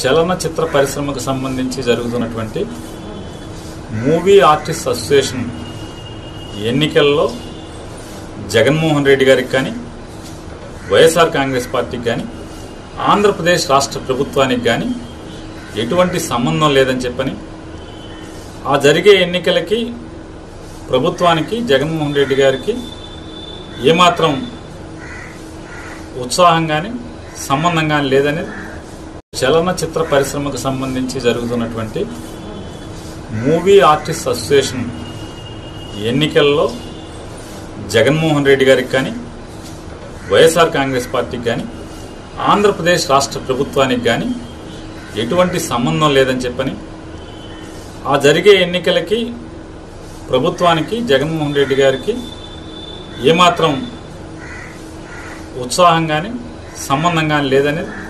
చలనచిత్ర పరిశ్రమకు సంబంధించి జరుగుతున్నటువంటి మూవీ ఆర్టిస్ట్ అసోసియేషన్ ఎన్నికల్లో జగన్మోహన్ రెడ్డి గారికి కానీ వైఎస్ఆర్ కాంగ్రెస్ పార్టీకి కానీ ఆంధ్రప్రదేశ్ రాష్ట్ర ప్రభుత్వానికి కానీ ఎటువంటి సంబంధం లేదని చెప్పని ఆ జరిగే ఎన్నికలకి ప్రభుత్వానికి జగన్మోహన్ రెడ్డి గారికి ఏమాత్రం ఉత్సాహం కానీ సంబంధం కానీ లేదని చలనచిత్ర పరిశ్రమకు సంబంధించి జరుగుతున్నటువంటి మూవీ ఆర్టిస్ట్ అసోసియేషన్ ఎన్నికల్లో జగన్మోహన్ రెడ్డి గారికి కానీ వైఎస్ఆర్ కాంగ్రెస్ పార్టీకి కానీ ఆంధ్రప్రదేశ్ రాష్ట్ర ప్రభుత్వానికి కానీ ఎటువంటి సంబంధం లేదని చెప్పని ఆ జరిగే ఎన్నికలకి ప్రభుత్వానికి జగన్మోహన్ రెడ్డి గారికి ఏమాత్రం ఉత్సాహం కానీ సంబంధం కానీ లేదని